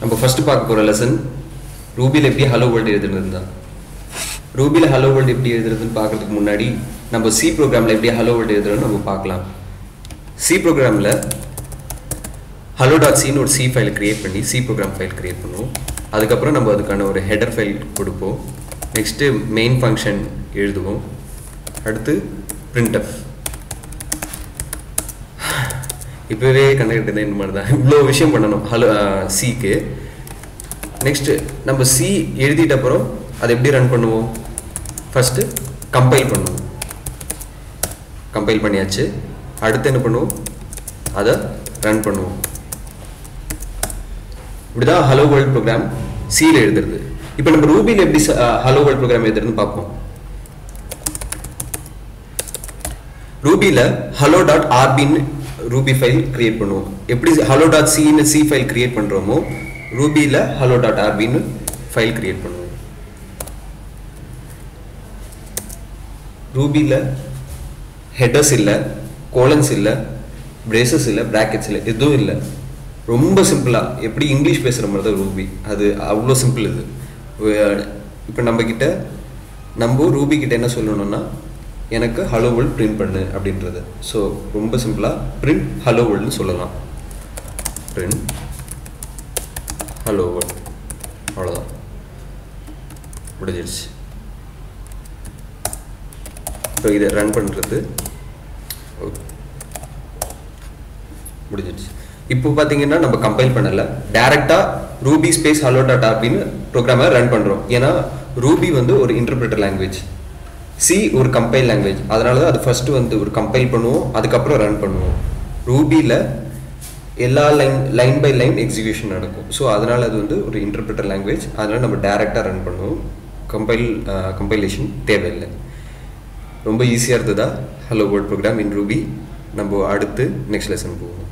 நம்ம ஃபஸ்ட்டு பார்க்க போகிற லெசன் ரூபியில் எப்படி ஹலோ வேர்ல்டு எழுதுறது தான் ரூபியில் ஹலோ வேர்ல்டு எப்படி எழுதுறதுன்னு பார்க்கறதுக்கு முன்னாடி நம்ம சி ப்ரோக்ராமில் எப்படி ஹலோ வேர்ல்டு எழுதுறோன்னு நம்ம பார்க்கலாம் சி ப்ரோக்ராமில் ஹலோ டாட் சின்னு ஒரு சி ஃபைல் க்ரியேட் பண்ணி சி ப்ரோக்ராம் ஃபைல் க்ரியேட் பண்ணுவோம் அதுக்கப்புறம் நம்ம அதுக்கான ஒரு ஹெடர் ஃபைல் கொடுப்போம் நெக்ஸ்ட்டு மெயின் ஃபங்க்ஷன் எழுதுவோம் அடுத்து printf இப்போவே கண்டுக்கிட்டது இந்த மாதிரி தான் இவ்வளோ விஷயம் பண்ணணும் ஹலோ சிக்கு நெக்ஸ்ட்டு நம்ம சி எழுதிட்ட அப்புறம் அதை எப்படி ரன் பண்ணுவோம் ஃபஸ்ட்டு கம்பைல் பண்ணுவோம் கம்பைல் பண்ணியாச்சு அடுத்து என்ன பண்ணுவோம் அதை ரன் பண்ணுவோம் இப்படிதான் ஹலோ வேர்ல்ட் ப்ரோக்ராம் சியில் எழுதுறது இப்போ நம்ம ரூபியில் எப்படி ஹலோ வேர்ல்ட் ப்ரோக்ராம் எழுதுறதுன்னு பார்ப்போம் ரூபியில் ஹலோ டாட் ஆர்பின்னு ரூபி ஃபைல் கிரியேட் பண்ணுவோம் எப்படி ஹலோ டாட் சின்னு சி ஃபைல் கிரியேட் பண்ணுறோமோ ரூபியில் ஹலோ டாட் ஆர்பின்னு ஃபைல் கிரியேட் பண்ணுவோம் ரூபியில் ஹெடர்ஸ் இல்லை கோலன்ஸ் இல்லை பிரேசஸ் இல்லை ப்ராக்கெட்ஸ் இல்லை எதுவும் இல்லை ரொம்ப சிம்பிளாக எப்படி இங்கிலீஷ் பேசுகிற மாதிரி தான் ரூபி அது அவ்வளோ சிம்பிள் இது இப்போ நம்மக்கிட்ட நம்ம ரூபி கிட்ட என்ன சொல்லணும்னா எனக்கு ஹலோ வேர்ல்ட் பிரிண்ட் பண்ணு அப்படின்றது ஸோ ரொம்ப சிம்பிளாக பிரிண்ட் ஹலோ வேர்ல்டுன்னு சொல்லலாம் பிரிண்ட் ஹலோ வேர்ல்ட் அவ்வளோதான் முடிஞ்சிடுச்சு இப்போ இதை ரன் பண்ணுறது முடிஞ்சிடுச்சு இப்போ பார்த்தீங்கன்னா நம்ம கம்பைல் பண்ணலை டேரெக்டாக ரூபி ஸ்பேஸ் ஹலோ டாட் ஆர்பின்னு ப்ரோக்ராமை ரன் பண்ணுறோம் ஏன்னா ரூபி வந்து ஒரு இன்டர்பிரிட்டர் லாங்குவேஜ் சி ஒரு கம்பைல் லாங்குவேஜ் அதனால தான் அது ஃபஸ்ட்டு வந்து ஒரு கம்பைல் பண்ணுவோம் அதுக்கப்புறம் ரன் பண்ணுவோம் ரூபியில் எல்லா line line by line execution நடக்கும் ஸோ அதனால் அது வந்து ஒரு இன்டர்பிரிட்டர் லாங்குவேஜ் அதனால் நம்ம டேரெக்டாக ரன் பண்ணுவோம் கம்பைல் கம்பைலேஷன் தேவையில்லை ரொம்ப ஈஸியாக இருந்ததா hello word program in Ruby நம்ம அடுத்து நெக்ஸ்ட் லெசன் போவோம்